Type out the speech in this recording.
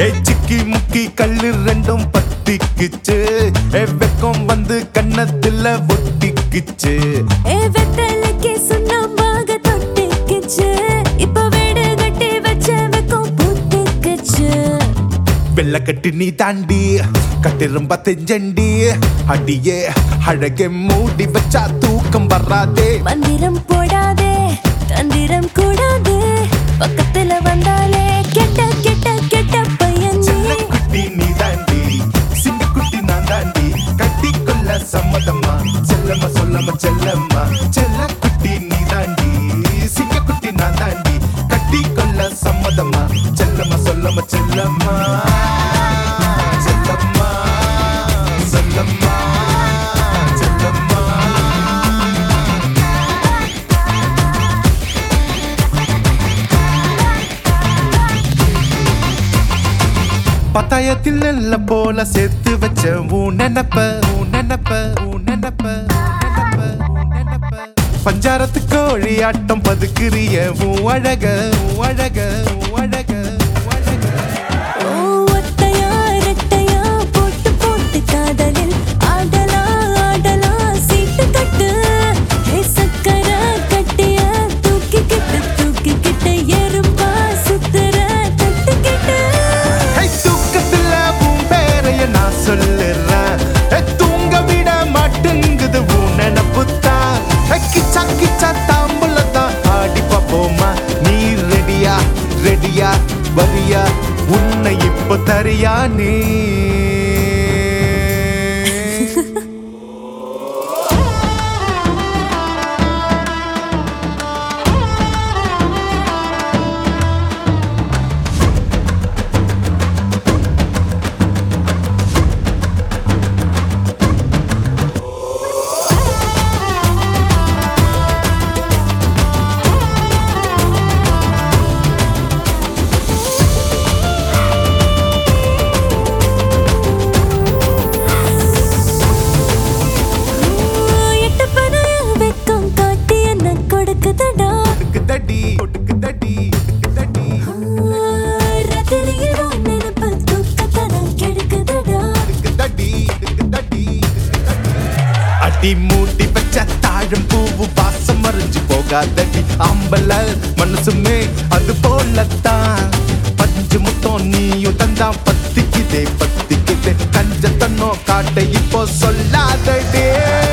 ஏ சிக்கி முக்கி கல்லு ரெண்டும் பத்திக்குச்சு ஏ வெக்கம் வந்து கண்ணத்துல ஒட்டிக்குச்சு ஏ வெத்தலைக்கு சுண்ணாம்பாக தொட்டிக்குச்சு இப்ப வீடு கட்டி வச்ச வெக்கம் பூத்திக்குச்சு வெள்ளக்கட்டு நீ தாண்டி கட்டிரும்ப தெஞ்சண்டி அடியே அழகே மூடி வச்சா தூக்கம் வராதே மந்திரம் போடாதே தந்திரம் கூடாதே பக்கத்துல வந்தாலே கெட்ட கெட்ட கெட்ட பையன் நீ. குட்டி நீ தாண்டி சிங்கக்குட்டி நான் தாண்டி கட்டி கொள்ள சம்மதம்மா செல்லம்மா சொல்லம்மா செல்லம்மா செல்ல குட்டி நீ தாண்டி சிங்கக்குட்டி நான் தாண்டி கட்டி கொள்ள சம்மதம்மா செல்லம்மா சொல்லம்மா செல்லம்மா செல்லம்மா செல்லம்மா செல்லம்மா பத்தாயத்தில் நெல்ல போல சேர்த்து வச்ச உன் நினப்ப உன் நினப்ப உன் நினப்ப பஞ்சாரத்து கோழி ஆட்டம் பதுக்குறிய உன் அழக உன் அழக உன் அழக உன் அழக ஓ, ஒத்தையா, ரெட்டையா, போட்டு போட்டு காதலில் ஆடலா, ஆடலா, சீட்டு கட்டு. ஏ, சக்கரை கட்டிய தூக்கிக்கிட்டு, தூக்கிக்கிட்டு, எறும்பா சுத்துற தட்டுக்கிட்டு. ஹே, தூக்கத்துல உன் பேரைய நான் சொல்லுறேன் ஹே, தூங்க விட மாட்டேங்குது உன் நினப்புத்தான் ஹே, கிச்சா கிச்சா தாம்புல தான் ஆடி பாப்போமா நீ ரெடியா ரெடியா வரியா உன்னை இப்ப தரியா நீ ஓ, எட்டு பனை வெக்கம் காட்டி என்ன கொடுக்குதடா. கொடுக்கு தடி கொடுக்கு தடி கொடுக்கு தடி ஆ, ராத்திரியில் உன் நினைப்பு தூக்கத்தை நான் கெடுக்குதடா. கொடுக்கு தடி கொடுக்கு தடி கொடுக்கு தடி. அடி மூடி வச்ச தாழம் பூவு வாசம் மறைஞ்சு போகாதடி ஆம்பல மனசுமே அது போலத்தான் பஞ்சு முத்தம் நீயும் தந்தான் பத்திக்குதே பத்திக்குதே கஞ்ச தன்னோ காட்ட இப்போ சொல்லாதடே